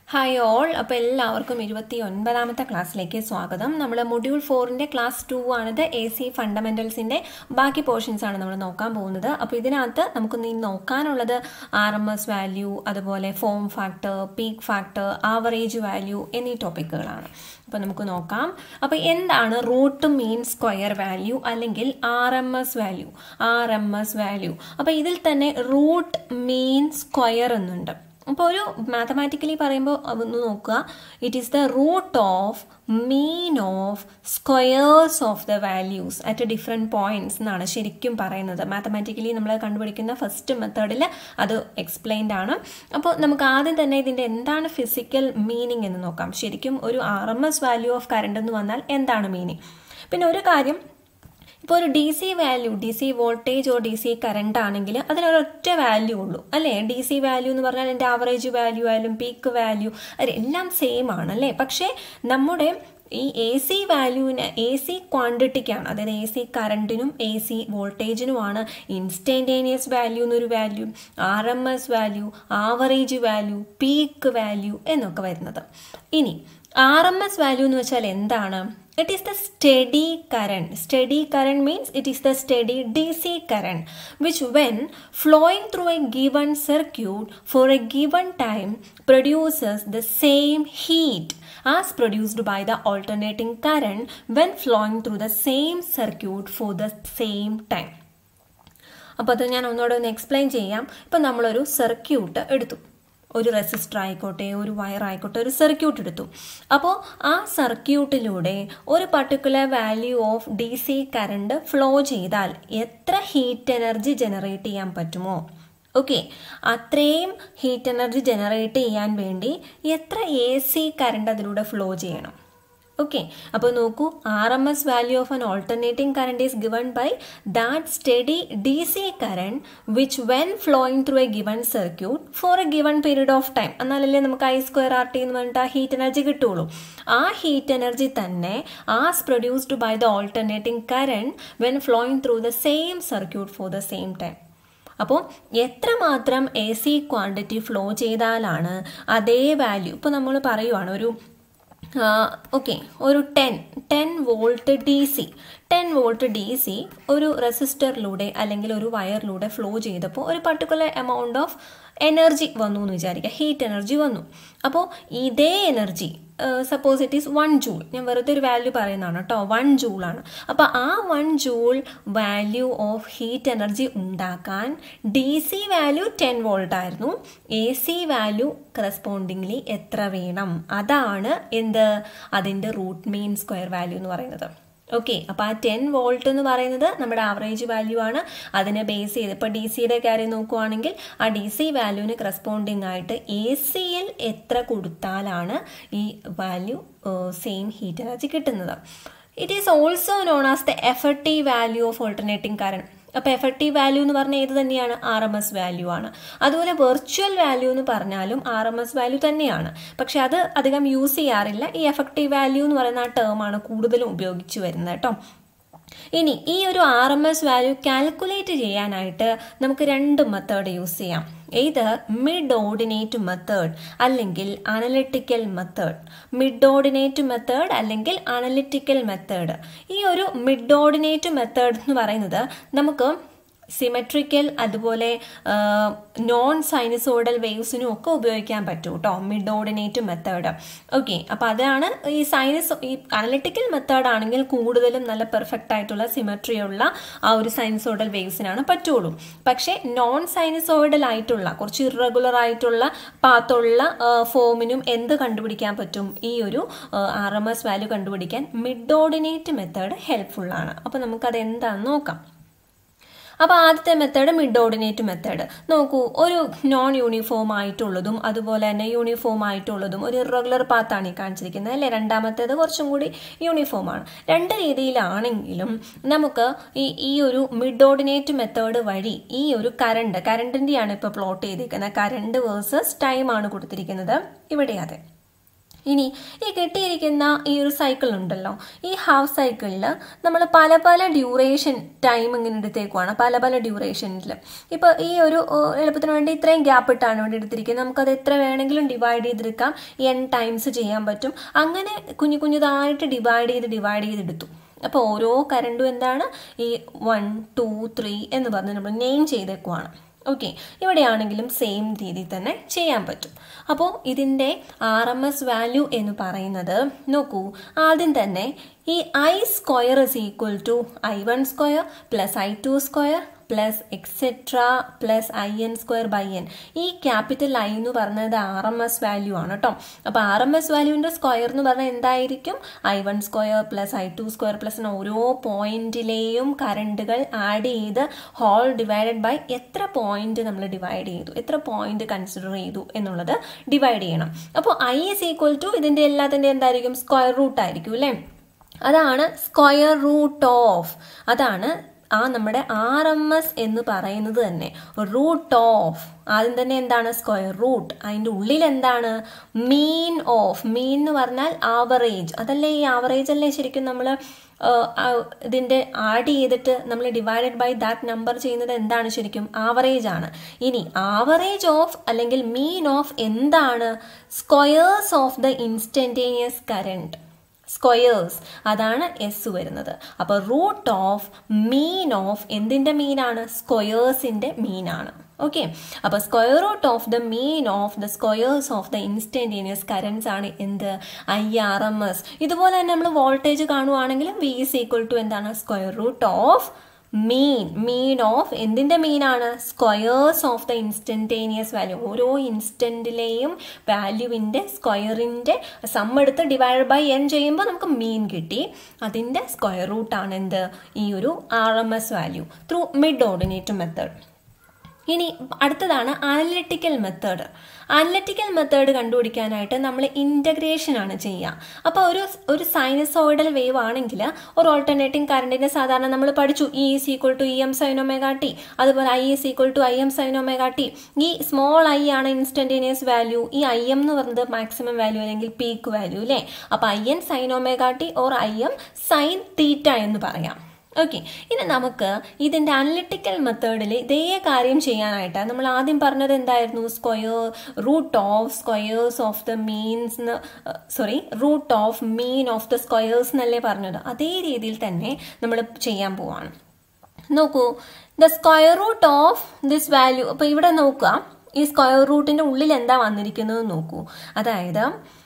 Hi all അപ്പോൾ എല്ലാവർക്കും ഇരുപത്തി ഒൻപതാമത്തെ ക്ലാസ്സിലേക്ക് സ്വാഗതം നമ്മൾ മൊഡ്യൂൾ ഫോറിൻ്റെ ക്ലാസ് ടു ആണിത് എ സി ഫണ്ടമെൻറ്റൽസിൻ്റെ ബാക്കി പോർഷൻസ് ആണ് നമ്മൾ നോക്കാൻ പോകുന്നത് അപ്പോൾ ഇതിനകത്ത് നമുക്ക് നീ നോക്കാനുള്ളത് ആർ എം എസ് വാല്യൂ അതുപോലെ form factor peak factor average value എന്നീ ടോപ്പിക്കുകളാണ് അപ്പോൾ നമുക്ക് നോക്കാം അപ്പോൾ എന്താണ് റൂട്ട് മീൻ സ്ക്വയർ വാല്യൂ അല്ലെങ്കിൽ R M S value R M S value അപ്പോൾ ഇതിൽ തന്നെ റൂട്ട് മീൻ സ്ക്വയർ എന്നുണ്ട് അപ്പോൾ ഒരു മാത്തമാറ്റിക്കലി പറയുമ്പോൾ ഒന്ന് നോക്കുക it is the root of mean of squares of the values at different points എന്നാണ് ശരിക്കും പറയുന്നത് മാത്തമാറ്റിക്കലി നമ്മൾ കണ്ടുപിടിക്കുന്ന ഫസ്റ്റ് മെത്തേഡിൽ അത് എക്സ്പ്ലെയിൻഡ് ആണ് അപ്പോൾ നമുക്ക് ആദ്യം തന്നെ ഇതിൻ്റെ എന്താണ് ഫിസിക്കൽ മീനിങ് എന്ന് നോക്കാം ശരിക്കും ഒരു R M S value of current എന്ന് വന്നാൽ എന്താണ് മീനിങ് പിന്നെ ഒരു കാര്യം ഇപ്പോൾ ഒരു D C value D C voltage or D C current ആണെങ്കിൽ അതിനൊരൊറ്റ വാല്യൂ ഉള്ളൂ അല്ലേ ഡി സി വാല്യൂ എന്ന് പറഞ്ഞാൽ എൻ്റെ ആവറേജ് വാല്യൂ ആയാലും പീക്ക് വാല്യൂ എല്ലാം സെയിം ആണ് അല്ലേ പക്ഷേ നമ്മുടെ ഈ എ സി വാല്യൂവിന് എ സി ക്വാണ്ടിറ്റിക്കാണ് അതായത് എ സി കറണ്ടിനും എ സി വോൾട്ടേജിനുമാണ് ഇൻസ്റ്റൻറ്റേനിയസ് വാല്യൂ എന്നൊരു value R M S value average value peak value എന്നൊക്കെ വരുന്നത് ഇനി ആർ എം എസ് വാല്യൂ എന്ന് വെച്ചാൽ എന്താണ് it is the steady current steady current means it is the steady dc current which when flowing through a given circuit for a given time produces the same heat as produced by the alternating current when flowing through the same circuit for the same time അപ്പോൾ അത് ഞാൻ ഒന്നുകൂടെ ഒന്ന് explain ചെയ്യാം ഇപ്പം നമ്മളൊരു circuit എടുത്തു ഒരു റെസിസ്റ്റർ ആയിക്കോട്ടെ ഒരു വയർ ആയിക്കോട്ടെ ഒരു സർക്യൂട്ട് എടുത്തു അപ്പോൾ ആ സർക്യൂട്ടിലൂടെ ഒരു particular value of D C current flow ചെയ്താൽ എത്ര ഹീറ്റ് എനർജി ജനറേറ്റ് ചെയ്യാൻ പറ്റുമോ ഓക്കെ അത്രയും ഹീറ്റ് എനർജി ജനറേറ്റ് ചെയ്യാൻ വേണ്ടി എത്ര എ സി കറണ്ട് അതിലൂടെ ഫ്ലോ ചെയ്യണം ഓക്കെ അപ്പോൾ നോക്കൂ R M S value of an alternating current is given by that steady D C current which when flowing through a given circuit for a given period of time എന്നാലല്ലേ നമുക്ക് I square R T എന്ന് പറഞ്ഞിട്ട് ആ heat energy കിട്ടുള്ളൂ ആ heat energy തന്നെ as produced by the alternating current when flowing through the same circuit for the same time അപ്പോൾ എത്രമാത്രം എ സി ക്വാണ്ടിറ്റി ഫ്ലോ ചെയ്താലാണ് അതേ വാല്യൂ ഇപ്പോൾ നമ്മൾ പറയുവാണ് ഒരു ഓക്കെ ഒരു ten ten volt D C ten volt D C ഒരു റെസിസ്റ്ററിലൂടെ അല്ലെങ്കിൽ ഒരു വയറിലൂടെ ഫ്ലോ ചെയ്തപ്പോൾ ഒരു പർട്ടിക്കുലർ എമൗണ്ട് ഓഫ് എനർജി വന്നു എന്ന് വിചാരിക്കുക ഹീറ്റ് എനർജി വന്നു അപ്പോൾ ഇതേ energy suppose it is one joule ഞാൻ വെറുതെ ഒരു വാല്യൂ പറയുന്നതാണ് കേട്ടോ വൺ ജൂളാണ് അപ്പോൾ ആ one joule value of heat energy ഉണ്ടാക്കാൻ D C value ten volt ആയിരുന്നു എ സി വാല്യൂ കറസ്പോണ്ടിങ്ലി എത്ര വേണം അതാണ് എന്ത് അതിൻ്റെ റൂട്ട് മീൻ സ്ക്വയർ വാല്യൂ എന്ന് പറയുന്നത് ഓക്കെ അപ്പോൾ ആ ടെൻ വോൾട്ട് എന്ന് പറയുന്നത് നമ്മുടെ ആവറേജ് വാല്യൂ ആണ് അതിനെ ബേസ് ചെയ്ത് ഇപ്പോൾ ഡി സിയുടെ കാര്യം നോക്കുവാണെങ്കിൽ ആ ഡി സി വാല്യൂവിന് കറസ്പോണ്ടിങ് ആയിട്ട് എ സിയിൽ എത്ര കൊടുത്താലാണ് ഈ വാല്യൂ സെയിം ഹീറ്റ് എനർജി കിട്ടുന്നത് it is also known as the effective value of alternating current അപ്പോൾ എഫക്റ്റീവ് വാല്യൂ എന്ന് പറഞ്ഞാൽ ഏത് തന്നെയാണ് ആർ എം എസ് വാല്യൂ ആണ് അതുപോലെ വെർച്വൽ വാല്യൂ എന്ന് പറഞ്ഞാലും ആർ എം എസ് വാല്യൂ തന്നെയാണ് പക്ഷെ അത് അധികം യൂസ് ചെയ്യാറില്ല ഈ എഫക്റ്റീവ് വാല്യൂ എന്ന് പറയുന്ന ആ ടേമാണ് കൂടുതലും ഉപയോഗിച്ച് വരുന്നത് കേട്ടോ ഇനി ഈ ഒരു R M S value calculate ചെയ്യാനായിട്ട് നമുക്ക് രണ്ട് മെത്തേഡ് യൂസ് ചെയ്യാം ഇത് മിഡ് ഓർഡിനേറ്റ് മെത്തേഡ് അല്ലെങ്കിൽ analytical method mid ordinate method അല്ലെങ്കിൽ അനലിറ്റിക്കൽ മെത്തേഡ് ഈ ഒരു മിഡ് ഓർഡിനേറ്റ് മെത്തേഡ് എന്ന് പറയുന്നത് നമുക്ക് സിമെട്രിക്കൽ അതുപോലെ നോൺ സൈനസോഡൽ വേവ്സിനും ഒക്കെ ഉപയോഗിക്കാൻ പറ്റും കേട്ടോ മിഡ് ഓർഡിനേറ്റ് മെത്തേഡ് ഓക്കെ അപ്പോൾ അതാണ് ഈ സൈനസ് ഈ അനലിറ്റിക്കൽ മെത്തേഡ് ആണെങ്കിൽ കൂടുതലും നല്ല പെർഫെക്റ്റ് ആയിട്ടുള്ള സിമെട്രി ഉള്ള ആ ഒരു സൈനസോഡൽ വേവ്സിനാണ് പറ്റുള്ളൂ പക്ഷേ നോൺ സൈനസോയിഡൽ ആയിട്ടുള്ള കുറച്ച് ഇറഗുലർ ആയിട്ടുള്ള പാത്തുള്ള ഫോമിനും എന്ത് കണ്ടുപിടിക്കാൻ പറ്റും ഈ ഒരു ആർ എം എസ് വാല്യൂ കണ്ടുപിടിക്കാൻ മിഡ് ഓർഡിനേറ്റ് മെത്തേഡ് ഹെൽപ്ഫുൾ ആണ് അപ്പോൾ നമുക്കത് എന്താണെന്ന് നോക്കാം അപ്പോൾ ആദ്യത്തെ മെത്തേഡ് മിഡ് ഓർഡിനേറ്റ് മെത്തേഡ് നോക്കൂ ഒരു നോൺ യൂണിഫോം ആയിട്ടുള്ളതും അതുപോലെ തന്നെ യൂണിഫോം ആയിട്ടുള്ളതും ഒരു ഇറഗുലർ പാത്താണ് ഈ കാണിച്ചിരിക്കുന്നത് അല്ലേ രണ്ടാമത്തേത് കുറച്ചും കൂടി യൂണിഫോം ആണ് രണ്ട് രീതിയിലാണെങ്കിലും നമുക്ക് ഈ ഈ ഒരു മിഡ് ഓർഡിനേറ്റ് മെത്തേഡ് വഴി ഈ ഒരു കറണ്ട് കറണ്ടിൻ്റെയാണ് ഇപ്പോൾ പ്ലോട്ട് ചെയ്തിരിക്കുന്നത് കറണ്ട് വേഴ്സസ് ടൈം ആണ് കൊടുത്തിരിക്കുന്നത് ഇവിടെ അതെ ഇനി ഈ കിട്ടിയിരിക്കുന്ന ഈ ഒരു സൈക്കിൾ ഉണ്ടല്ലോ ഈ ഹാഫ് സൈക്കിളിൽ നമ്മൾ പല പല ഡ്യൂറേഷൻ ടൈം ഇങ്ങനെ എടുത്തേക്കുവാണ് പല പല ഡ്യൂറേഷനിൽ ഇപ്പോൾ ഈ ഒരു ഏഹ്, എളുപ്പത്തിന് വേണ്ടി ഇത്രയും ഗ്യാപ്പ് ഇട്ടാണ് ഇവിടെ എടുത്തിരിക്കുന്നത് നമുക്കത് എത്ര വേണമെങ്കിലും ഡിവൈഡ് ചെയ്തെടുക്കാം എൻ ടൈംസ് ചെയ്യാൻ പറ്റും അങ്ങനെ കുഞ്ഞു കുഞ്ഞുതായിട്ട് ഡിവൈഡ് ചെയ്ത് ഡിവൈഡ് ചെയ്തെടുത്തു അപ്പോൾ ഓരോ കരണ്ടും എന്താണ് ഈ വൺ ടു ത്രീ എന്ന് പറഞ്ഞ് നമ്മൾ നെയിം ചെയ്തേക്കുവാണ് ഓക്കെ ഇവിടെയാണെങ്കിലും സെയിം രീതിയിൽ തന്നെ ചെയ്യാൻ പറ്റും അപ്പോൾ ഇതിൻ്റെ ആർ എം എസ് വാല്യൂ എന്ന് പറയുന്നത് നോക്കൂ ആദ്യം തന്നെ ഈ I square is equal to I one square plus I two square plus etcetera plus I N square by N ഈ ക്യാപിറ്റൽ ഐ എന്ന് പറയുന്നത് ആർ എം എസ് വാല്യൂ ആണ് കേട്ടോ അപ്പോൾ ആർ എം എസ് വാല്യൂവിൻ്റെ സ്ക്വയർ എന്ന് പറഞ്ഞാൽ എന്തായിരിക്കും I one square plus I two square plus ഓരോ പോയിന്റിലെയും കറണ്ടുകൾ ആഡ് ചെയ്ത് ഹോൾ ഡിവൈഡഡ് ബൈ എത്ര പോയിന്റ് നമ്മൾ ഡിവൈഡ് ചെയ്തു എത്ര പോയിന്റ് കൺസിഡർ ചെയ്തു എന്നുള്ളത് ഡിവൈഡ് ചെയ്യണം അപ്പോൾ ഐ ഇസ് ഈക്വൽ ടു ഇതിൻ്റെ എല്ലാത്തിൻ്റെ എന്തായിരിക്കും സ്ക്വയർ റൂട്ട് ആയിരിക്കും അല്ലേ അതാണ് സ്ക്വയർ റൂട്ട് ഓഫ് അതാണ് ആ നമ്മുടെ ആർ എം എസ് എന്ന് പറയുന്നത് തന്നെ റൂട്ട് ഓഫ് ആദ്യം തന്നെ എന്താണ് സ്ക്വയർ റൂട്ട് അതിൻ്റെ ഉള്ളിൽ എന്താണ് മീൻ ഓഫ് മീൻ എന്ന് പറഞ്ഞാൽ ആവറേജ് അതല്ലേ ഈ ആവറേജ് അല്ലേ ശരിക്കും നമ്മൾ ഇതിൻ്റെ ആഡ് ചെയ്തിട്ട് നമ്മൾ ഡിവൈഡഡ് ബൈ ദാറ്റ് നമ്പർ ചെയ്യുന്നത് എന്താണ് ശരിക്കും ആവറേജ് ആണ് ഇനി ആവറേജ് ഓഫ് അല്ലെങ്കിൽ മീൻ ഓഫ് എന്താണ് squares of the instantaneous current squares അതാണ് എസ് വരുന്നത് അപ്പോൾ റൂട്ട് ഓഫ് മീൻ ഓഫ് എന്തിൻ്റെ മീനാണ് സ്ക്വയേഴ്സിൻ്റെ മീനാണ് ഓക്കെ അപ്പോൾ square root of the mean of the squares of the instantaneous currents ആണ് എന്ത് ഐ ആർ എം എസ് ഇതുപോലെ തന്നെ നമ്മൾ വോൾട്ടേജ് കാണുവാണെങ്കിൽ വി ഇസ് ഈക്വൽ ടു എന്താണ് square root of mean mean of എന്തിൻ്റെ മീനാണ് squares of the instantaneous value ഓരോ ഇൻസ്റ്റൻറ്റിലെയും വാല്യൂവിൻ്റെ സ്ക്വയറിൻ്റെ സം എടുത്ത് ഡിവൈഡ് ബൈ എൻ ചെയ്യുമ്പോൾ നമുക്ക് മീൻ കിട്ടി അതിൻ്റെ സ്ക്വയർ റൂട്ടാണ് എന്ത് ഈ ഒരു R M S value through mid ordinate method ഇനി അടുത്തതാണ് അനലിറ്റിക്കൽ മെത്തേഡ് അനലിറ്റിക്കൽ മെത്തേഡ് കണ്ടുപിടിക്കാനായിട്ട് നമ്മൾ ഇൻ്റഗ്രേഷൻ ആണ് ചെയ്യുക അപ്പോൾ ഒരു ഒരു സൈനസോയിഡൽ വേവ് ആണെങ്കിൽ ഒരു ഓൾട്ടർനേറ്റിംഗ് കറണ്ടിനെ സാധാരണ നമ്മൾ പഠിച്ചു E is equal to E M sine omega T അതുപോലെ I is equal to I M sine omega T ഈ സ്മോൾ ഐ ആണ് ഇൻസ്റ്റന്റേനിയസ് വാല്യൂ ഈ ഐ എം എന്ന് പറയുന്നത് മാക്സിമം വാല്യൂ അല്ലെങ്കിൽ പീക്ക് വാല്യൂ അല്ലേ അപ്പോൾ I N sine omega T or I M sine theta എന്ന് പറയാം ഓക്കെ ഇനി നമുക്ക് ഇതിൻ്റെ അനലിറ്റിക്കൽ മെത്തേഡിൽ ഇതേ കാര്യം ചെയ്യാനായിട്ട് നമ്മൾ ആദ്യം പറഞ്ഞത് എന്തായിരുന്നു square root of squares of the means sorry root of mean of the squares എന്നല്ലേ പറഞ്ഞത് അതേ രീതിയിൽ തന്നെ നമ്മൾ ചെയ്യാൻ പോവാണ് നോക്കൂ the square root of this value അപ്പോൾ ഇവിടെ നോക്കുക ഈ സ്ക്വയർ റൂട്ടിൻ്റെ ഉള്ളിൽ എന്താ വന്നിരിക്കുന്നത് നോക്കൂ അതായത്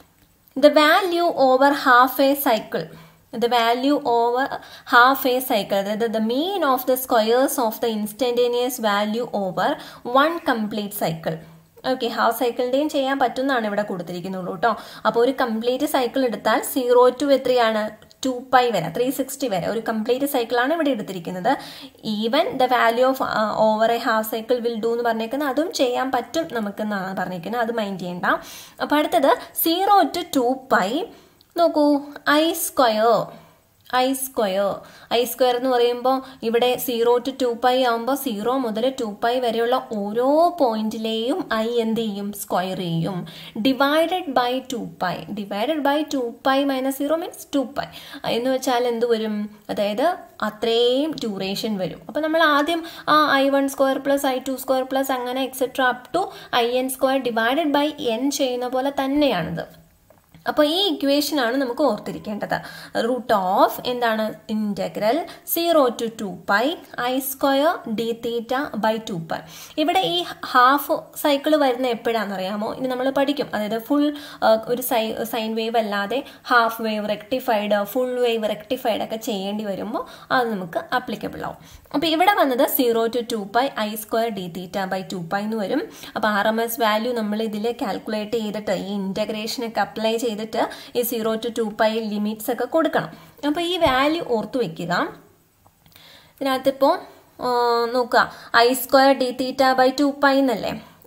the value over half a cycle the value over half a cycle അതായത് the mean of the squares of the instantaneous value over one complete cycle okay half സൈക്കിളിൻ്റെയും ചെയ്യാൻ പറ്റുന്നതാണ് ഇവിടെ കൊടുത്തിരിക്കുന്നുള്ളൂ കേട്ടോ അപ്പോൾ ഒരു കംപ്ലീറ്റ് സൈക്കിൾ എടുത്താൽ സീറോ ടു എത്രയാണ് ടു പൈ വരെ ത്രീ സിക്സ്റ്റി വരെ ഒരു കംപ്ലീറ്റ് സൈക്കിളാണ് ഇവിടെ എടുത്തിരിക്കുന്നത് even the value of over a half cycle will do എന്ന് പറഞ്ഞേക്കുന്നത് അതും ചെയ്യാൻ പറ്റും നമുക്ക് എന്നാണ് പറഞ്ഞേക്കുന്നത് അത് മൈൻഡ് ചെയ്യണ്ട അപ്പോൾ അടുത്തത് സീറോ ടു ടു പൈ നോക്കൂ I square I square I square എന്ന് പറയുമ്പോൾ ഇവിടെ സീറോ ടു ടു പൈ ആകുമ്പോൾ സീറോ മുതൽ ടു പൈ വരെയുള്ള ഓരോ പോയിന്റിലെയും ഐ എന്ത് ചെയ്യും സ്ക്വയർ ചെയ്യും divided by two pi divided by two pi minus zero means two pi എന്ന് വെച്ചാൽ എന്ത് വരും അതായത് അത്രയും ഡ്യൂറേഷൻ വരും അപ്പോൾ നമ്മൾ ആദ്യം ആ I one square plus I two square plus അങ്ങനെ etcetera up to I N square divided by N ചെയ്യുന്ന പോലെ തന്നെയാണിത് അപ്പോൾ ഈ ഇക്വേഷനാണ് നമുക്ക് ഓർത്തിരിക്കേണ്ടത് റൂട്ട് ഓഫ് എന്താണ് integral zero to two pi I square D theta by two pi ഇവിടെ ഈ ഹാഫ് സൈക്കിൾ വരുന്ന എപ്പോഴാണെന്നറിയാമോ ഇനി നമ്മൾ പഠിക്കും അതായത് ഫുൾ ഒരു സൈ സൈൻ വേവ് അല്ലാതെ half wave rectified full wave rectified ഒക്കെ ചെയ്യേണ്ടി വരുമ്പോൾ അത് നമുക്ക് അപ്ലിക്കബിൾ ആവും അപ്പോൾ ഇവിടെ വന്നത് zero to two pi I square D theta by two pi എന്ന് വരും അപ്പോൾ ആർ എം എസ് വാല്യൂ നമ്മൾ ഇതിൽ കാൽക്കുലേറ്റ് ചെയ്തിട്ട് ഈ ഇൻറ്റഗ്രേഷനൊക്കെ അപ്ലൈ ചെയ്തിട്ട് ഈ zero to two pi limits ഒക്കെ കൊടുക്കണം അപ്പോൾ ഈ വാല്യൂ ഓർത്തു വെക്കുക ഇതിനകത്തിപ്പോൾ നോക്കുക I square D theta by two pi എന്നല്ലേ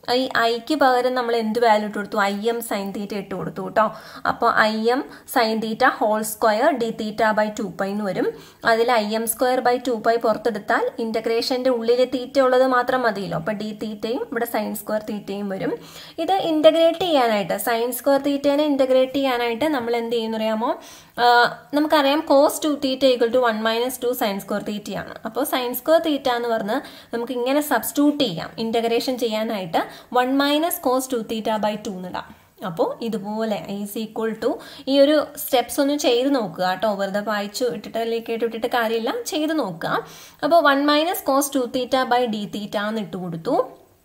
ഈ ഐക്ക് പകരം നമ്മൾ എന്ത് വാല്യൂ ഇട്ട് കൊടുത്തു ഐ എം സൈൻ തീറ്റ ഇട്ട് കൊടുത്തു കേട്ടോ അപ്പോൾ I M sine theta whole square D theta by two pi എന്ന് വരും അതിൽ I M square by two pi പുറത്തെടുത്താൽ ഇൻ്റഗ്രേഷൻ്റെ ഉള്ളിൽ തീറ്റ ഉള്ളത് മാത്രം മതിയല്ലോ അപ്പോൾ ഡി തീറ്റയും ഇവിടെ സൈൻ സ്ക്വയർ തീറ്റയും വരും ഇത് ഇൻ്റഗ്രേറ്റ് ചെയ്യാനായിട്ട് സൈൻ സ്ക്വയർ തീറ്റേനെ ഇൻ്റഗ്രേറ്റ് ചെയ്യാനായിട്ട് നമ്മൾ എന്ത് ചെയ്യുന്നു അറിയാമോ നമുക്കറിയാം cos two theta equal to one minus two sine square തീറ്റയാണ് അപ്പോൾ സൈൻ സ്ക്വയർ തീറ്റ എന്ന് പറഞ്ഞ് നമുക്ക് ഇങ്ങനെ സബ്സ്റ്റിറ്റ്യൂട്ട് ചെയ്യാം ഇൻ്റഗ്രേഷൻ ചെയ്യാനായിട്ട് one minus cos two theta by two എന്നിടാം അപ്പോൾ ഇതുപോലെ ഈസ് ഈക്വൽ ടു ഈ ഒരു സ്റ്റെപ്സ് ഒന്ന് ചെയ്ത് നോക്കുക കേട്ടോ വെറുതെ വായിച്ചു ഇട്ടിട്ട് അല്ലെങ്കിൽ കേട്ട് ഇട്ടിട്ട് കാര്യമില്ല ചെയ്ത് നോക്കുക അപ്പോൾ one minus cos two theta by D theta എന്ന് ഇട്ട് കൊടുത്തു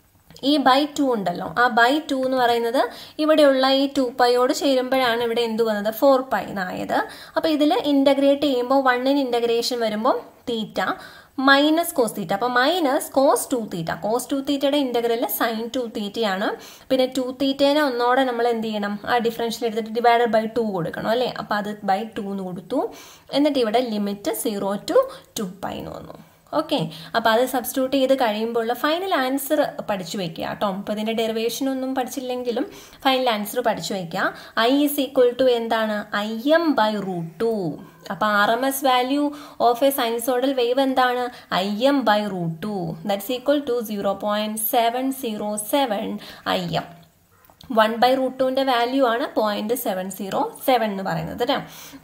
ഈ ബൈ ടു ഉണ്ടല്ലോ ആ ബൈ ടു എന്ന് പറയുന്നത് ഇവിടെയുള്ള ഈ ടു പൈയോട് ചേരുമ്പോഴാണ് ഇവിടെ എന്ത് വന്നത് ഫോർ പൈ എന്നായത് അപ്പോൾ ഇതിൽ ഇൻ്റഗ്രേറ്റ് ചെയ്യുമ്പോൾ വണ്ണിന് ഇൻ്റഗ്രേഷൻ വരുമ്പോൾ തീറ്റ മൈനസ് കോസ് തീറ്റ അപ്പോൾ minus cos two theta cos two തീറ്റയുടെ ഇൻ്റഗ്രൽ സൈൻ ടു തീറ്റയാണ് പിന്നെ ടു തീറ്റേനെ ഒന്നോടെ നമ്മൾ എന്ത് ചെയ്യണം ആ ഡിഫറൻഷ്യൽ എടുത്തിട്ട് ഡിവൈഡഡ് ബൈ ടു കൊടുക്കണം അല്ലേ അപ്പോൾ അത് ബൈ ടു എന്ന് കൊടുത്തു എന്നിട്ട് ഇവിടെ limit zero to two pi എന്ന് വന്നു ഓക്കെ അപ്പോൾ അത് സബ്സ്റ്റിറ്റ്യൂട്ട് ചെയ്ത് കഴിയുമ്പോൾ ഫൈനൽ ആൻസർ പഠിച്ചു വെക്കുക കേട്ടോ അപ്പോൾ ഇതിൻ്റെ ഡെറിവേഷൻ ഒന്നും പഠിച്ചില്ലെങ്കിലും ഫൈനൽ ആൻസർ പഠിച്ചു വെക്കുക ഐ ഇസ് ഈക്വൽ ടു എന്താണ് I M by root two അപ്പോൾ R M S value of a sinusoidal wave എന്താണ് I M by root two that's equal to zero point seven zero seven I M one by root ടുവിൻ്റെ value ആണ് point seven zero seven എന്ന് പറയുന്നത് കേട്ടോ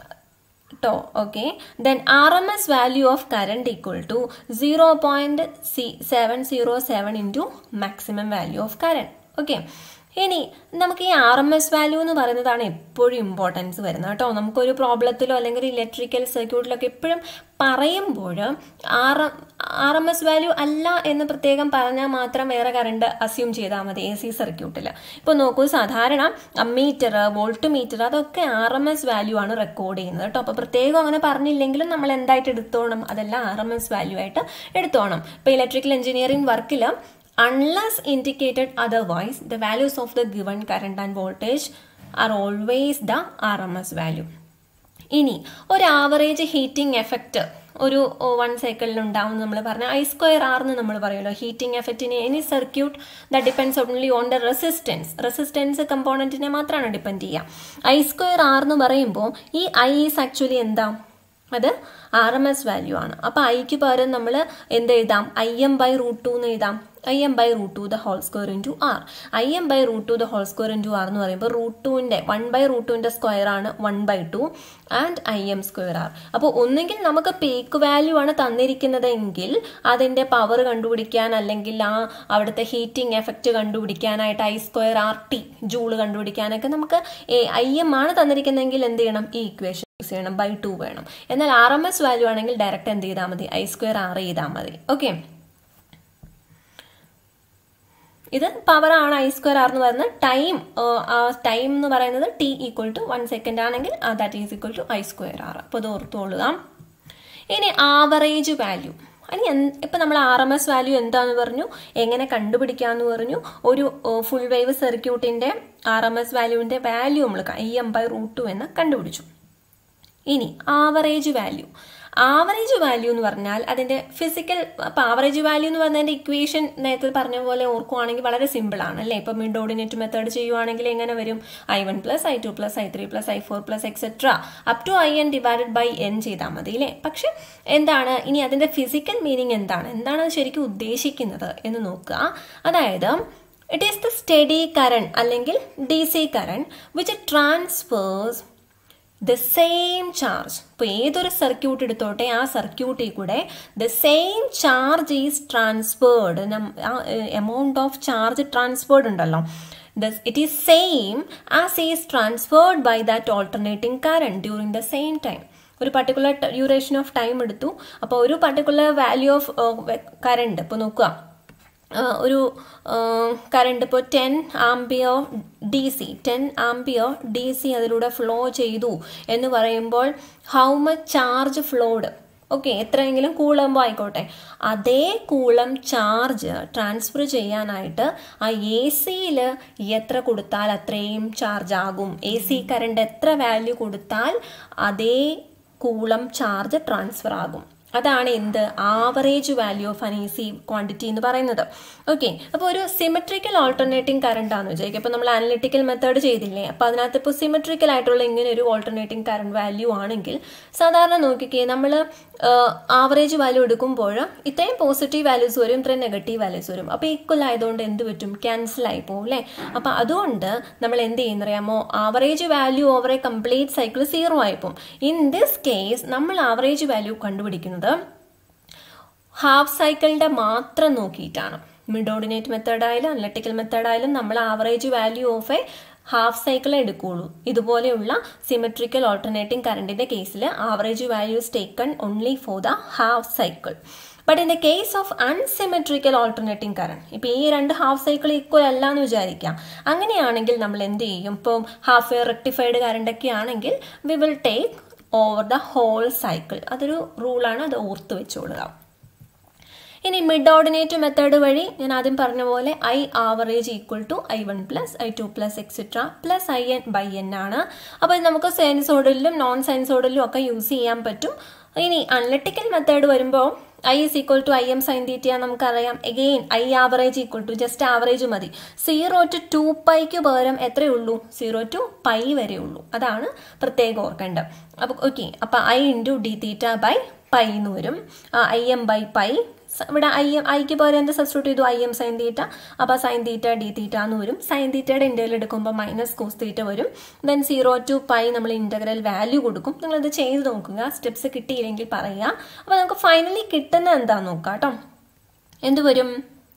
കേട്ടോ okay then R M S value of current equal to zero point C seven zero seven into maximum value of current okay ഇനി നമുക്ക് ഈ R M S value എന്ന് പറയുന്നതാണ് എപ്പോഴും ഇമ്പോർട്ടൻസ് വരുന്നത് കേട്ടോ നമുക്കൊരു പ്രോബ്ലത്തിലോ അല്ലെങ്കിൽ ഇലക്ട്രിക്കൽ സർക്യൂട്ടിലൊക്കെ എപ്പോഴും പറയുമ്പോൾ R R M S value അല്ല എന്ന് പ്രത്യേകം പറഞ്ഞാൽ മാത്രം വേറെ കറണ്ട് അസ്യൂം ചെയ്താൽ മതി എ സി സർക്യൂട്ടിൽ ഇപ്പോൾ നോക്കൂ സാധാരണ മീറ്റർ വോൾട്ട് മീറ്റർ അതൊക്കെ ആർ എം എസ് വാല്യൂ ആണ് റെക്കോർഡ് ചെയ്യുന്നത് കേട്ടോ അപ്പോൾ പ്രത്യേകം അങ്ങനെ പറഞ്ഞില്ലെങ്കിലും നമ്മൾ എന്തായിട്ട് എടുത്തോണം അതെല്ലാം ആർ എം എസ് വാല്യൂ ആയിട്ട് എടുത്തോണം ഇപ്പോൾ ഇലക്ട്രിക്കൽ എഞ്ചിനീയറിംഗ് വർക്കിൽ unless indicated otherwise the values of the given current and voltage are always the RMS value ഇനി ഒരു ആവറേജ് ഹീറ്റിംഗ് എഫക്റ്റ് ഒരു വൺ സൈക്കിളിൽ ഉണ്ടാവും നമ്മൾ പറഞ്ഞ ഐ സ്ക്വയർ ആർ എന്ന് നമ്മൾ പറയുമല്ലോ ഹീറ്റിംഗ് എഫക്റ്റിന് any circuit the depends only on the resistance resistance കമ്പോണൻറ്റിനെ മാത്രമാണ് ഡിപ്പെൻഡ് ചെയ്യുക ഐ സ്ക്വയർ ആർ എന്ന് പറയുമ്പോൾ ഈ ഐ ഈസ് ആക്ച്വലി എന്താ അത് ആർ എം എസ് വാല്യൂ ആണ് അപ്പോൾ ഐക്ക് പകരം നമ്മൾ എന്ത് എഴുതാം I M by root two എന്ന് എഴുതാം I M by root two the whole square into R I M by root two the whole square into R എന്ന് പറയുമ്പോൾ റൂട്ട് ടുവിൻ്റെ വൺ ബൈ റൂട്ട് ടുവിൻ്റെ സ്ക്വയർ ആണ് one by two and I M square R അപ്പോൾ ഒന്നുകിൽ നമുക്ക് peak value ആണ് തന്നിരിക്കുന്നതെങ്കിൽ അതിൻ്റെ പവർ കണ്ടുപിടിക്കാൻ അല്ലെങ്കിൽ ആ അവിടുത്തെ ഹീറ്റിംഗ് എഫക്റ്റ് കണ്ടുപിടിക്കാനായിട്ട് I square R T joule കണ്ടുപിടിക്കാനൊക്കെ നമുക്ക് ഐ എം ആണ് തന്നിരിക്കുന്നതെങ്കിൽ എന്ത് ചെയ്യണം ഈ ഇക്വേഷൻ യൂസ് ചെയ്യണം ബൈ ടു വേണം എന്നാൽ ആർ എം എസ് വാല്യൂ ആണെങ്കിൽ ഡയറക്റ്റ് എന്ത് ചെയ്താൽ മതി ഐ സ്ക്വയർ ആർ ചെയ്താൽ മതി ഓക്കെ ഇത് പവർ ആണ് ഐ സ്ക്വയർ ആർ എന്ന് പറയുന്നത് ടൈം ടൈം എന്ന് പറയുന്നത് T equal to one second ആണെങ്കിൽ that is equal to I square R അപ്പോൾ ഇത് ഓർത്തുകൊള്ളുക ഇനി ആവറേജ് വാല്യൂ ഇനി ഇപ്പം നമ്മൾ ആർ എം എസ് വാല്യൂ എന്താന്ന് പറഞ്ഞു എങ്ങനെ കണ്ടുപിടിക്കാമെന്ന് പറഞ്ഞു ഒരു ഫുൾ വേവ് സർക്യൂട്ടിൻ്റെ ആർ എം എസ് വാല്യൂവിൻ്റെ വാല്യൂ നമ്മൾ I M by root two എന്ന് കണ്ടുപിടിച്ചു ഇനി ആവറേജ് വാല്യൂ ആവറേജ് വാല്യൂ എന്ന് പറഞ്ഞാൽ അതിൻ്റെ ഫിസിക്കൽ അപ്പോൾ ആവറേജ് വാല്യൂ എന്ന് പറഞ്ഞതിൻ്റെ ഇക്വേഷൻ നേരത്തെ പറഞ്ഞ പോലെ ഓർക്കുവാണെങ്കിൽ വളരെ സിമ്പിളാണ് അല്ലേ ഇപ്പം മിഡ് ഓർഡിനേറ്റ് മെത്തേഡ് ചെയ്യുവാണെങ്കിൽ എങ്ങനെ വരും I one plus I two plus I three plus I four plus etcetera up to I N divided by N ചെയ്താൽ മതി അല്ലേ പക്ഷെ എന്താണ് ഇനി അതിൻ്റെ ഫിസിക്കൽ മീനിങ് എന്താണ് എന്താണ് ശരിക്കും ഉദ്ദേശിക്കുന്നത് എന്ന് നോക്കുക അതായത് it is the steady current അല്ലെങ്കിൽ D C current which transfers the same charge ഇപ്പോൾ ഏതൊരു സർക്യൂട്ട് എടുത്തോട്ടെ ആ സർക്യൂട്ടിൽ കൂടെ the same charge is transferred amount of charge transferred ഉണ്ടല്ലോ thus it is same as is transferred by that alternating current during the same time ഒരു particular duration of time എടുത്തു അപ്പോൾ ഒരു പർട്ടിക്കുലർ വാല്യൂ ഓഫ് കറണ്ട് ഇപ്പോൾ നോക്കുക ഒരു current ഇപ്പോൾ ten ampere D C ten ampere D C അതിലൂടെ flow ചെയ്തു എന്ന് പറയുമ്പോൾ how much charge flowed okay എത്രയെങ്കിലും കൂളമ്പോ ആയിക്കോട്ടെ അതേ കൂളം ചാർജ് ട്രാൻസ്ഫർ ചെയ്യാനായിട്ട് ആ എ സിയിൽ എത്ര കൊടുത്താൽ അത്രയും ചാർജ് ആകും എ സി കറണ്ട് എത്ര വാല്യൂ കൊടുത്താൽ അതേ കൂളം ചാർജ് ട്രാൻസ്ഫർ ആകും അതാണ് എന്ത് average value of an A C quantity എന്ന് പറയുന്നത് ഓക്കെ അപ്പോൾ ഒരു സിമെട്രിക്കൽ ഓൾട്ടർനേറ്റിംഗ് കറണ്ട് ആണെന്ന് വിചാരിക്കും അപ്പോൾ നമ്മൾ അനലിറ്റിക്കൽ മെത്തേഡ് ചെയ്തില്ലേ അപ്പോൾ അതിനകത്ത് ഇപ്പോൾ സിമെട്രിക്കൽ ആയിട്ടുള്ള ഇങ്ങനെ ഒരു ഓൾട്ടർനേറ്റിംഗ് കറണ്ട് വാല്യൂ ആണെങ്കിൽ സാധാരണ നോക്കിക്കേ നമ്മൾ ആവറേജ് വാല്യൂ എടുക്കുമ്പോൾ ഇത്രയും പോസിറ്റീവ് വാല്യൂസ് വരും ഇത്രയും നെഗറ്റീവ് വാല്യൂസ് വരും അപ്പോൾ ഈക്വൽ ആയതുകൊണ്ട് എന്ത് പറ്റും ക്യാൻസൽ ആയി പോകും അല്ലേ അപ്പോൾ അതുകൊണ്ട് നമ്മൾ എന്ത് ചെയ്യുന്നറിയാമോ average value over a complete cycle zero ആയിപ്പോവും ഇൻ ദിസ് കേസ് നമ്മൾ ആവറേജ് വാല്യൂ കണ്ടുപിടിക്കുന്നത് ഹാഫ് സൈക്കിളിന്റെ മാത്രം നോക്കിയിട്ടാണ് മിഡ് ഓർഡിനേറ്റ് മെത്തേഡായാലും അനലറ്റിക്കൽ മെത്തേഡായാലും നമ്മൾ average value of a half സൈക്കിളെ എടുക്കുകയുള്ളൂ ഇതുപോലെയുള്ള സിമെട്രിക്കൽ ഓൾട്ടർനേറ്റിംഗ് കറണ്ടിന്റെ കേസിൽ average values taken only for the half cycle but in the case of unsymmetrical alternating current ഇപ്പം ഈ രണ്ട് ഹാഫ് സൈക്കിൾ ഈക്വൽ അല്ല എന്ന് വിചാരിക്കാം അങ്ങനെയാണെങ്കിൽ നമ്മൾ എന്ത് ചെയ്യും ഇപ്പം ഹാഫ് റെക്ടിഫൈഡ് കറണ്ടൊക്കെ ആണെങ്കിൽ we will take over the whole cycle അതൊരു റൂളാണ് അത് ഓർത്ത് വെച്ചോളുക ഇനി മിഡ് ഓർഡിനേറ്റ് മെത്തേഡ് വഴി ഞാൻ ആദ്യം പറഞ്ഞ പോലെ I average equal to I one plus I two plus etcetera plus I N by N ആണ് അപ്പോൾ നമുക്ക് സൈൻസോഡിലും നോൺ സൈൻസോഡിലും ഒക്കെ യൂസ് ചെയ്യാൻ പറ്റും ഇനി അനലറ്റിക്കൽ മെത്തേഡ് വരുമ്പോൾ I is equal to I M sine theta നമുക്കറിയാം again I average equal to just average മതി സീറോ ടു ടു പൈക്ക് പകരം എത്രയേ ഉള്ളൂ സീറോ ടു പൈ വരെ ഉള്ളൂ അതാണ് പ്രത്യേകം ഓർക്കേണ്ടത് അപ്പോൾ ഓക്കെ അപ്പോൾ I into D theta by pi എന്ന് വരും ഐ എം ബൈ പൈ ഇവിടെ ഐ എം ഐക്ക് പകരം എന്ത് സബ്സ്റ്റിറ്റ്യൂട്ട് ചെയ്തു ഐ എം സൈൻ തീറ്റ അപ്പോൾ സൈൻ തീറ്റ ഡി തീറ്റ എന്ന് വരും സൈൻ തീറ്റയുടെ ഇൻ്റഗ്രൽ എടുക്കുമ്പോൾ മൈനസ് കോസ് തീറ്റ വരും ദെൻ സീറോ ടു പൈ നമ്മൾ ഇൻ്റഗ്രൽ വാല്യൂ കൊടുക്കും നിങ്ങളിത് ചെയ്ത് നോക്കുക സ്റ്റെപ്സ് കിട്ടിയില്ലെങ്കിൽ പറയുക അപ്പോൾ നമുക്ക് ഫൈനലി കിട്ടുന്ന എന്താണെന്ന് നോക്കാം കേട്ടോ എന്ത് വരും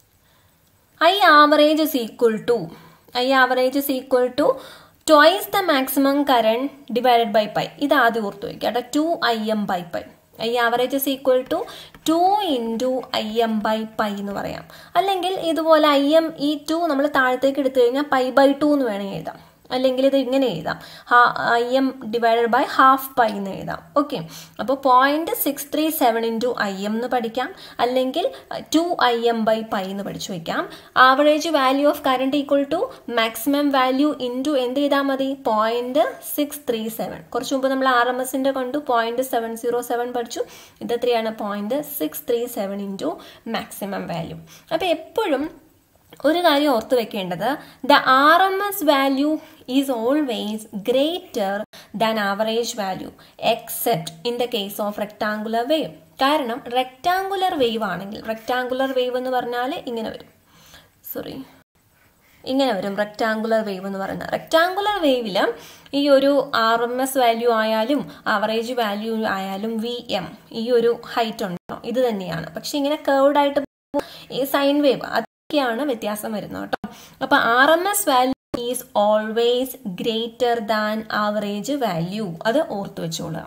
I average is equal to I average is equal to twice the maximum current divided by pi ഇത് ആദ്യം ഓർത്ത് വയ്ക്കുക കേട്ടോ two I M by pi I average is equal to two into I M by pi എന്ന് പറയാം അല്ലെങ്കിൽ ഇതുപോലെ I M ഈ ടു നമ്മൾ താഴത്തേക്ക് എടുത്തു കഴിഞ്ഞാൽ പൈ ബൈ ടു എന്ന് വേണമെങ്കിൽ എഴുതാം അല്ലെങ്കിൽ ഇത് ഇങ്ങനെ എഴുതാം I M divided by half pi എന്ന് എഴുതാം ഓക്കെ അപ്പോൾ point six three seven into I M എന്ന് പഠിക്കാം അല്ലെങ്കിൽ two I M by pi എന്ന് പഠിച്ചു വയ്ക്കാം average value of current equal to maximum value into എന്ത് ചെയ്താൽ മതി പോയിന്റ് സിക്സ് ത്രീ സെവൻ കുറച്ച് മുമ്പ് നമ്മൾ ആർ എം എസിൻ്റെ കണ്ടു പോയിന്റ് സെവൻ സീറോ സെവൻ പഠിച്ചു ഇത് എത്രയാണ് point six three seven into maximum value അപ്പോൾ എപ്പോഴും ഒരു കാര്യം ഓർത്ത് വെക്കേണ്ടത് the R M S value is always greater than average value except in the case of rectangular wave കാരണം റെക്ടാങ്കുലർ വേവ് ആണെങ്കിൽ റെക്ടാങ്കുലർ വേവ് എന്ന് പറഞ്ഞാൽ ഇങ്ങനെ വരും സോറി ഇങ്ങനെ വരും റെക്ടാങ്കുലർ വേവ് എന്ന് പറയുന്നത് റെക്ടാങ്കുലർ വേവിൽ ഈ ഒരു ആർ എം എസ് വാല്യൂ ആയാലും ആവറേജ് വാല്യൂ ആയാലും വി എം ഈ ഒരു ഹൈറ്റ് ഉണ്ടോ ഇത് തന്നെയാണ് പക്ഷെ ഇങ്ങനെ കേർഡ് ആയിട്ട് ഈ സൈൻ വേവ് അതൊക്കെയാണ് വ്യത്യാസം വരുന്നത് കേട്ടോ അപ്പൊ R M S value is always greater than average value അത് ഓർത്തു വെച്ചോളുക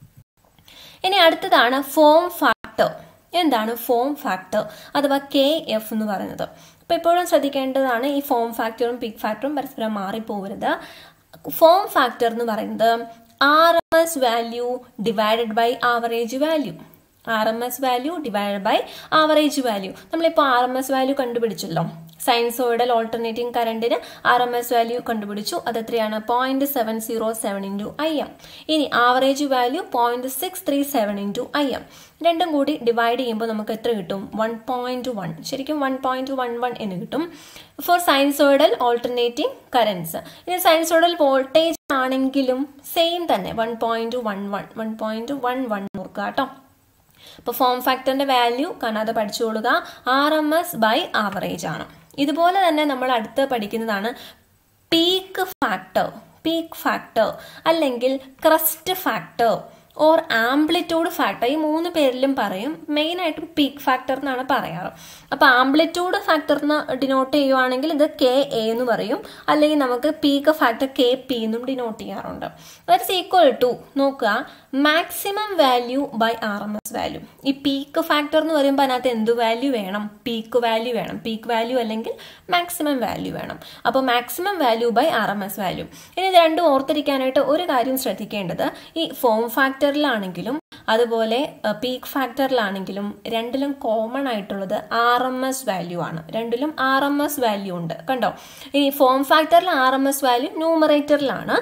ഇനി അടുത്തതാണ് ഫോം ഫാക്ടർ എന്താണ് ഫോം ഫാക്ടർ അഥവാ കെ എഫ് എന്ന് പറയുന്നത് അപ്പോൾ എപ്പോഴും ശ്രദ്ധിക്കേണ്ടതാണ് ഈ ഫോം ഫാക്ടറും പിക് ഫാക്ടറും പരസ്പരം മാറിപ്പോകരുത് ഫോം ഫാക്ടർ എന്ന് പറയുന്നത് R M S value divided by average value R M S value divide by average value നമ്മളിപ്പോൾ ആർ എം എസ് വാല്യൂ കണ്ടുപിടിച്ചല്ലോ സൈൻസോയിഡൽ ഓൾട്ടർനേറ്റിംഗ് കറണ്ടിന് ആർ എം എസ് വാല്യൂ കണ്ടുപിടിച്ചു അത് എത്രയാണ് point seven zero seven into I M ഇനി average value point six three seven into I M രണ്ടും കൂടി divide ചെയ്യുമ്പോൾ നമുക്ക് എത്ര കിട്ടും വൺ പോയിന്റ് വൺ ശരിക്കും വൺ പോയിന്റ് വൺ വൺ എന്ന് കിട്ടും ഫോർ സൈൻസോയിഡൽ ഓൾട്ടർനേറ്റിംഗ് കറൻസ് ഇനി സൈൻസോയിഡൽ വോൾട്ടേജ് ആണെങ്കിലും സെയിം തന്നെ one point one one one point one one ഓർക്കുക കേട്ടോ അപ്പോൾ ഫോം ഫാക്ടറിന്റെ വാല്യൂ കാണാതെ പഠിച്ചുകൊള്ളുക R M S by average ആണ് ഇതുപോലെ തന്നെ നമ്മൾ അടുത്ത് പഠിക്കുന്നതാണ് പീക്ക് ഫാക്ടർ പീക്ക് ഫാക്ടർ അല്ലെങ്കിൽ crest factor or amplitude factor ഈ മൂന്ന് പേരിലും പറയും മെയിനായിട്ടും പീക്ക് ഫാക്ടർ എന്നാണ് പറയാറ് അപ്പോൾ ആംപ്ലിറ്റ്യൂഡ് ഫാക്ടർ എന്ന് ഡിനോട്ട് ചെയ്യുവാണെങ്കിൽ ഇത് കെ എ എന്ന് പറയും അല്ലെങ്കിൽ നമുക്ക് പീക്ക് ഫാക്ടർ കെ പി എന്നും ഡിനോട്ട് ചെയ്യാറുണ്ട് ദാറ്റ്സ് ഈക്വൽ ടു നോക്കുക maximum value by R M S value ഈ പീക്ക് ഫാക്ടർ എന്ന് പറയുമ്പോൾ അതിനകത്ത് എന്ത് വാല്യൂ വേണം പീക്ക് വാല്യൂ വേണം പീക്ക് വാല്യൂ അല്ലെങ്കിൽ മാക്സിമം വാല്യൂ വേണം അപ്പോൾ maximum value by R M S value ഇനി ഇത് രണ്ടും ഓർത്തിരിക്കാനായിട്ട് ഒരു കാര്യം ശ്രദ്ധിക്കേണ്ടത് ഈ ഫോം ഫാക്ടറിലാണെങ്കിലും അതുപോലെ പീക്ക് ഫാക്ടറിലാണെങ്കിലും രണ്ടിലും കോമൺ ആയിട്ടുള്ളത് ആർ എം എസ് വാല്യൂ ആണ് രണ്ടിലും ആർ എം എസ് വാല്യൂ ഉണ്ട് കണ്ടോ ഇനി ഫോം ഫാക്ടറിൽ ആർ എം എസ് വാല്യൂ ന്യൂമറേറ്ററിലാണ്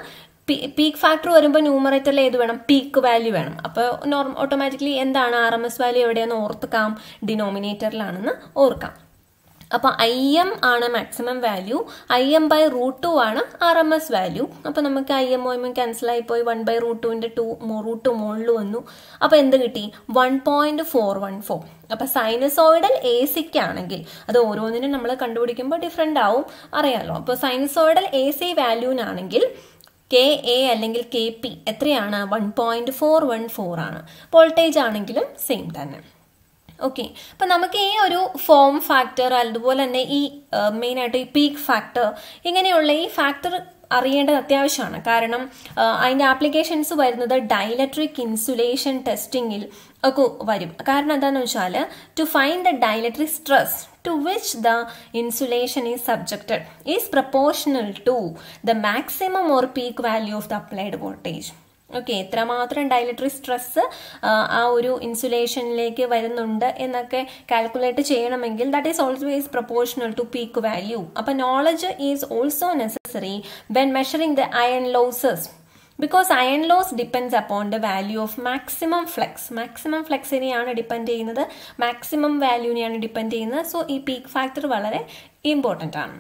പീക്ക് ഫാക്ടർ വരുമ്പോൾ ന്യൂമറേറ്ററിൽ ഏത് വേണം പീക്ക് വാല്യൂ വേണം അപ്പോൾ നോർമ ഓട്ടോമാറ്റിക്കലി എന്താണ് ആർ എം എസ് വാല്യൂ എവിടെയാണെന്ന് ഓർക്കാം ഡിനോമിനേറ്ററിലാണെന്ന് ഓർക്കാം അപ്പോൾ ഐ എം ആണ് maximum value I M by root two ആണ് ആർ എം എസ് വാല്യൂ അപ്പോൾ നമുക്ക് ഐ എം ഒ എം ക്യാൻസൽ ആയി പോയി വൺ ബൈ റൂട്ട് ടുവിൻ്റെ ടു റൂട്ട് മുകളിൽ വന്നു അപ്പോൾ എന്ത് കിട്ടി one point four one four അപ്പോൾ സൈനസോയിഡൽ എ സിക്ക് ആണെങ്കിൽ അത് ഓരോന്നിനും നമ്മൾ കണ്ടുപിടിക്കുമ്പോൾ ഡിഫറെൻ്റ് ആവും അറിയാമല്ലോ അപ്പോൾ സൈനസോയിഡൽ എ സി വാല്യൂനാണെങ്കിൽ കെ എ അല്ലെങ്കിൽ കെ പി എത്രയാണ് one point four one four ആണ് വോൾട്ടേജ് ആണെങ്കിലും സെയിം തന്നെ ഓക്കെ അപ്പം നമുക്ക് ഈ ഒരു ഫോം ഫാക്ടർ അതുപോലെ തന്നെ ഈ മെയിനായിട്ട് ഈ പീക്ക് ഫാക്ടർ ഇങ്ങനെയുള്ള ഈ ഫാക്ടർ അറിയേണ്ടത് അത്യാവശ്യമാണ് കാരണം അതിൻ്റെ ആപ്ലിക്കേഷൻസ് വരുന്നത് ഡൈലക്ട്രിക് ഇൻസുലേഷൻ ടെസ്റ്റിങ്ങിൽ ഒക്കെ വരും കാരണം എന്താണെന്ന് വെച്ചാൽ to find the dielectric stress to which the insulation is subjected is proportional to the maximum or peak value of the applied voltage. Okay എത്രമാത്രം ഡയലക്ട്രിക് സ്ട്രെസ് ആ ഒരു ഇൻസുലേഷനിലേക്ക് വരുന്നുണ്ട് എന്നൊക്കെ കാൽക്കുലേറ്റ് ചെയ്യണമെങ്കിൽ that is always proportional to peak value അപ്പം knowledge is also necessary when measuring the iron losses because iron loss depends upon the value of maximum flux maximum ഫ്ലെക്സിനെയാണ് depend ചെയ്യുന്നത് maximum വാല്യൂവിനെയാണ് ഡിപ്പെൻഡ് ചെയ്യുന്നത് so ഈ peak ഫാക്ടർ വളരെ important ആണ്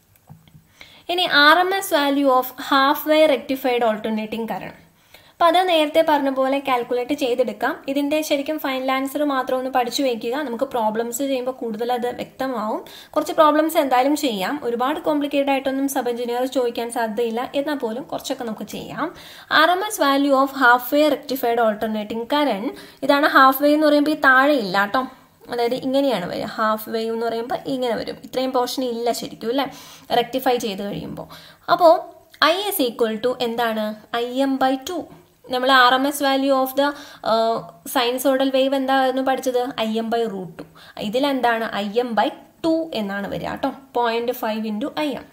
ഇനി R M S value of half wave rectified alternating current അപ്പോൾ അത് നേരത്തെ പറഞ്ഞ പോലെ കാൽക്കുലേറ്റ് ചെയ്തെടുക്കാം ഇതിൻ്റെ ശരിക്കും ഫൈനൽ ആൻസർ മാത്രം ഒന്ന് പഠിച്ചു വയ്ക്കുക നമുക്ക് പ്രോബ്ലംസ് ചെയ്യുമ്പോൾ കൂടുതൽ അത് വ്യക്തമാവും കുറച്ച് പ്രോബ്ലംസ് എന്തായാലും ചെയ്യാം ഒരുപാട് കോംപ്ലിക്കേറ്റഡ് ആയിട്ടൊന്നും സബ് എഞ്ചിനീയർ ചോദിക്കാൻ സാധ്യതയില്ല എന്നാൽ പോലും കുറച്ചൊക്കെ നമുക്ക് ചെയ്യാം R M S value of half wave rectified alternating current ഇതാണ് ഹാഫ് വേ എന്ന് പറയുമ്പോൾ ഈ താഴെ ഇല്ല കേട്ടോ അതായത് ഇങ്ങനെയാണ് വരിക ഹാഫ് വേവ് എന്ന് പറയുമ്പോൾ ഇങ്ങനെ വരും ഇത്രയും പോർഷൻ ഇല്ല ശരിക്കും അല്ലേ റെക്ടിഫൈ ചെയ്ത് കഴിയുമ്പോൾ അപ്പോൾ ഐ എസ് ഈക്വൽ ടു എന്താണ് ഐ എം ബൈ ടു നമ്മൾ R M S value of the sinusoidal wave എന്തായിരുന്നു പഠിച്ചത് I M by root two ഇതിലെന്താണ് ഐ എം ബൈ ടു എന്നാണ് വരിക കേട്ടോ point five into I M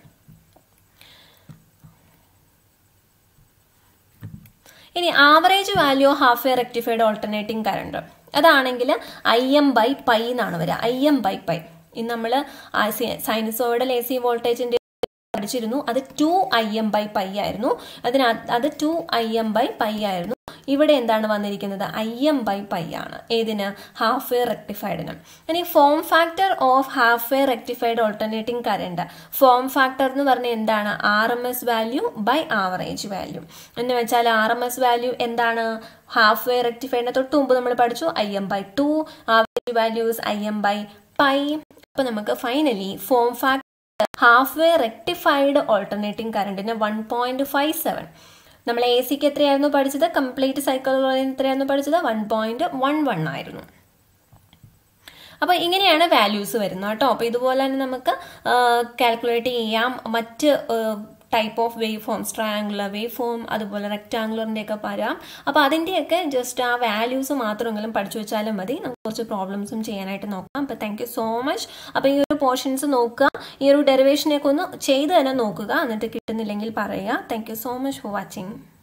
ഇനി average value half a rectified alternating current അതാണെങ്കിൽ I M by pi എന്നാണ് വരിക ഐ എം ബൈ പൈ ഇന്ന് നമ്മൾ സൈനസോയിഡൽ എ സി വോൾട്ടേജിന്റെ പഠിച്ചിരുന്നു അത് two I M by pi ആയിരുന്നു അതിന് അത് two I M by pi ആയിരുന്നു ഇവിടെ എന്താണ് വന്നിരിക്കുന്നത് ഐ എം ബൈ പൈ ആണ് ഏതിന് ഹാഫ് വേ റെക്ടിഫൈഡിന് ഇനി form factor of half wave rectified alternating current form factor എന്ന് പറഞ്ഞാൽ എന്താണ് R M S value by average value എന്ന് വെച്ചാൽ ആർ എം എസ് വാല്യൂ എന്താണ് ഹാഫ് വേ റെക്ടിഫൈഡിനെ തൊട്ട് മുമ്പ് നമ്മൾ പഠിച്ചു I M by two average values I M by pi അപ്പൊ നമുക്ക് finally form factor half wave rectified alternating കറണ്ടിന് വൺ പോയിന്റ് ഫൈവ് സെവൻ നമ്മൾ എ സിക്ക് എത്രയായിരുന്നു പഠിച്ചത് കംപ്ലീറ്റ് സൈക്കിൾ എത്രയായിരുന്നു പഠിച്ചത് വൺ പോയിന്റ് വൺ വൺ ആയിരുന്നു അപ്പോൾ ഇങ്ങനെയാണ് വാല്യൂസ് വരുന്നത് കേട്ടോ അപ്പോൾ ഇതുപോലെ തന്നെ നമുക്ക് കാൽക്കുലേറ്റ് ചെയ്യാം മറ്റ് type of wave forms triangular wave form അതുപോലെ റെക്ടാങ്കുലറിൻ്റെ ഒക്കെ പറയാം അപ്പോൾ അതിൻ്റെയൊക്കെ ജസ്റ്റ് ആ വാല്യൂസ് മാത്രമെങ്കിലും പഠിച്ചു വെച്ചാലും മതി നമുക്ക് കുറച്ച് പ്രോബ്ലംസും ചെയ്യാനായിട്ട് നോക്കാം അപ്പോൾ താങ്ക് യു സോ മച്ച് അപ്പോൾ ഈ ഒരു പോർഷൻസ് നോക്കുക ഈ ഒരു ഡെറിവേഷനൊക്കെ ഒന്ന് ചെയ്ത് തന്നെ നോക്കുക എന്നിട്ട് കിട്ടുന്നില്ലെങ്കിൽ പറയുക thank you so much for watching